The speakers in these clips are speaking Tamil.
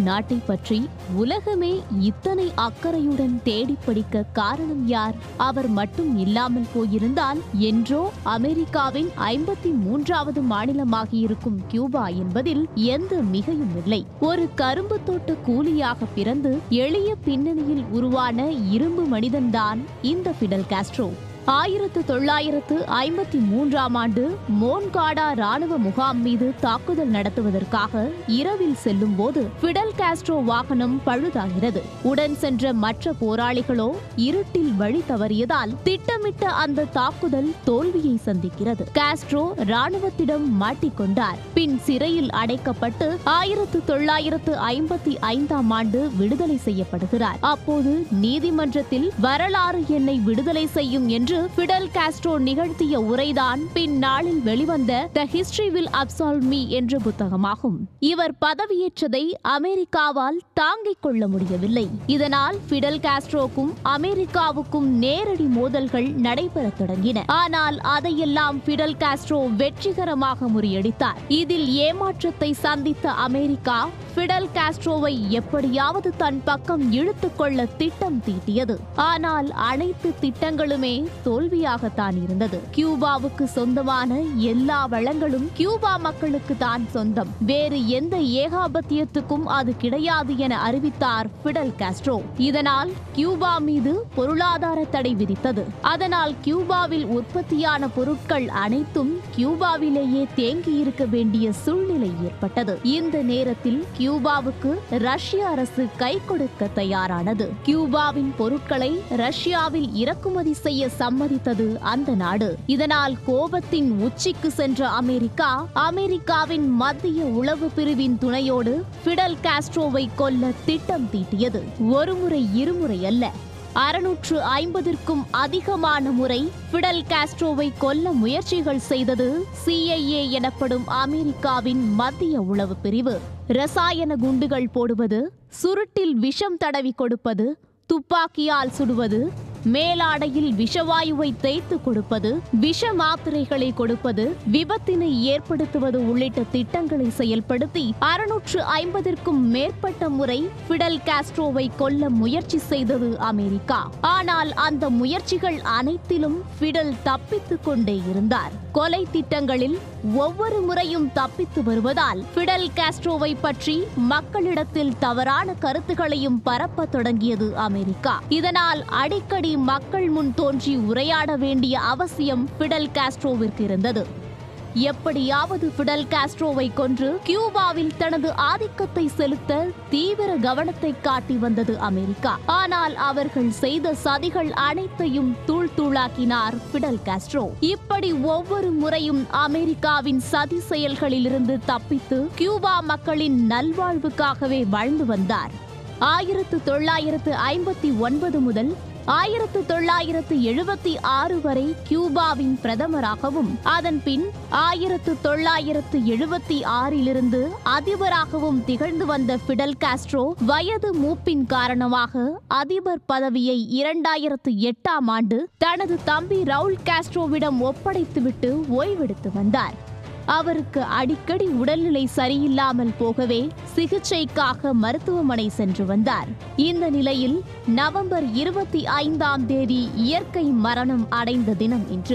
நாட்டை பற்றி உலகமே இத்தனை அக்கறையுடன் தேடி படிக்க காரணம் யார் அவர் மட்டும் இல்லாமல் போயிருந்தால் என்றோ அமெரிக்காவின் ஐம்பத்தி மூன்றாவது மாநிலமாகியிருக்கும் கியூபா என்பதில் எந்த மிகையும் இல்லை ஒரு கரும்பு தோட்ட கூலியாக பிறந்து எளிய பின்னணியில் உருவான இரும்பு மனிதன்தான் இந்த ஃபிடல் காஸ்ட்ரோ ஆயிரத்து தொள்ளாயிரத்து ஐம்பத்தி மூன்றாம் ஆண்டு மோன்காடா ராணுவ முகாம் மீது தாக்குதல் நடத்துவதற்காக இரவில் செல்லும் போது பிடல் காஸ்ட்ரோ வாகனம் பழுதாகிறது உடன் சென்ற மற்ற போராளிகளோ இருட்டில் வழி தவறியதால் திட்டமிட்ட அந்த தாக்குதல் தோல்வியை சந்திக்கிறது காஸ்ட்ரோ ராணுவத்திடம் மாட்டிக்கொண்டார் பின் சிறையில் அடைக்கப்பட்டு ஆயிரத்து தொள்ளாயிரத்து ஐம்பத்தி ஐந்தாம் ஆண்டு விடுதலை செய்யப்படுகிறார் அப்போது நீதிமன்றத்தில் வரலாறு என்னை விடுதலை செய்யும் என்று பிடல் காஸ்ட்ரோ நிகழ்த்திய உரைதான் பின் நாளில் வெளிவந்த the history will absolve me என்ற புத்தகமாகும் இவர் பதவியேற்றதை அமெரிக்காவால் தாங்கிக் கொள்ள முடியவில்லை இதனால் பிடல் காஸ்ட்ரோக்கும் அமெரிக்காவுக்கும் நேரடி மோதல்கள் நடைபெறத் தொடங்கின ஆனால் அதையெல்லாம் பிடல் காஸ்ட்ரோ வெற்றிகரமாக முறியடித்தார் இதில் ஏமாற்றத்தை சந்தித்த அமெரிக்கா பிடல் காஸ்ட்ரோவை எப்படியாவது தன் பக்கம் இழுத்துக் கொள்ள திட்டம் தீட்டியது ஆனால் அனைத்து திட்டங்களுமே தோல்வியாகத்தான் இருந்தது கியூபாவுக்கு சொந்தமான எல்லா வளங்களும் கியூபா மக்களுக்கு தான் சொந்தம் வேறு எந்த ஏகாபத்தியத்துக்கும் அது கிடையாது என அறிவித்தார் பிடல் காஸ்ட்ரோ இதனால் கியூபா மீது பொருளாதார தடை விதித்தது அதனால் கியூபாவில் உற்பத்தியான பொருட்கள் அனைத்தும் கியூபாவிலேயே தேங்கி இருக்க வேண்டிய சூழ்நிலை ஏற்பட்டது இந்த நேரத்தில் கியூபாவுக்கு ரஷ்ய அரசு கை கொடுக்க தயாரானது கியூபாவின் பொருட்களை ரஷ்யாவில் இறக்குமதி செய்ய சம்மதித்தது அந்த நாடு இதனால் கோபத்தின் உச்சிக்கு சென்ற அமெரிக்கா அமெரிக்காவின் மத்திய உளவு பிரிவின் துணையோடு பிடல் காஸ்ட்ரோவை கொல்ல திட்டம் தீட்டியது ஒருமுறை இருமுறை அல்ல அறுநூற்று ஐம்பதிற்கும் அதிகமான முறை பிடல் காஸ்ட்ரோவை கொல்ல முயற்சிகள் செய்தது சிஐஏ எனப்படும் அமெரிக்காவின் மத்திய உளவு பிரிவு ரசாயன குண்டுகள் போடுவது சுருட்டில் விஷம் தடவி கொடுப்பது துப்பாக்கியால் சுடுவது மேலாடையில் விஷவாயுவை தேய்த்து கொடுப்பது விஷ மாத்திரைகளை கொடுப்பது விபத்தினை ஏற்படுத்துவது உள்ளிட்ட திட்டங்களை செயல்படுத்தி அறுநூற்று ஐம்பதிற்கும் மேற்பட்ட முறை பிடல் காஸ்ட்ரோவை கொல்ல முயற்சி செய்தது அமெரிக்கா ஆனால் அந்த முயற்சிகள் அனைத்திலும் பிடல் தப்பித்துக் கொண்டே இருந்தார் கொலை திட்டங்களில் ஒவ்வொரு முறையும் தப்பித்து வருவதால் பிடல் காஸ்ட்ரோவை பற்றி மக்களிடத்தில் தவறான கருத்துக்களையும் பரப்ப தொடங்கியது அமெரிக்கா இதனால் அடிக்கடி மக்கள் முன் தோன்றி உரையாட வேண்டிய அவசியம் பிடல் காஸ்ட்ரோவிற்கு இருந்தது எப்படியாவது பிடல் காஸ்ட்ரோவை கொன்று கியூபாவில் தனது ஆதிக்கத்தை செலுத்த தீவிர கவனத்தை காட்டி வந்தது அமெரிக்கா ஆனால் அவர்கள் செய்த சதிகள் அனைத்தையும் தூள் தூளாக்கினார் பிடல் காஸ்ட்ரோ இப்படி ஒவ்வொரு முறையும் அமெரிக்காவின் சதி செயல்களிலிருந்து தப்பித்து கியூபா மக்களின் நல்வாழ்வுக்காகவே வாழ்ந்து வந்தார் ஆயிரத்து தொள்ளாயிரத்து ஐம்பத்தி ஒன்பது முதல் ஆயிரத்து தொள்ளாயிரத்து எழுபத்தி ஆறு வரை கியூபாவின் பிரதமராகவும் அதன் பின் ஆயிரத்து தொள்ளாயிரத்து எழுபத்தி ஆறிலிருந்து அதிபராகவும் திகழ்ந்து வந்த பிடல் காஸ்ட்ரோ வயது மூப்பின் காரணமாக அதிபர் பதவியை இரண்டாயிரத்து எட்டாம் ஆண்டு தனது தம்பி ரவுல் காஸ்ட்ரோவிடம் ஒப்படைத்துவிட்டு ஓய்வெடுத்து வந்தார் அவருக்கு அடிக்கடி உடல்நிலை சரியில்லாமல் போகவே சிகிச்சைக்காக மருத்துவமனை சென்று வந்தார் இந்த நிலையில் நவம்பர் இருபத்தி ஐந்தாம் தேதி இயற்கை மரணம் அடைந்த தினம் இன்று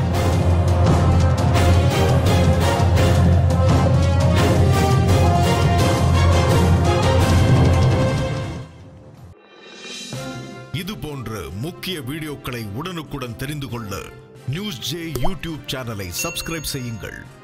இது போன்ற முக்கிய வீடியோக்களை உடனுக்குடன் தெரிந்து கொள்ள நியூஸ் ஜே யூடியூப் சேனலை சப்ஸ்கிரைப் செய்யுங்கள்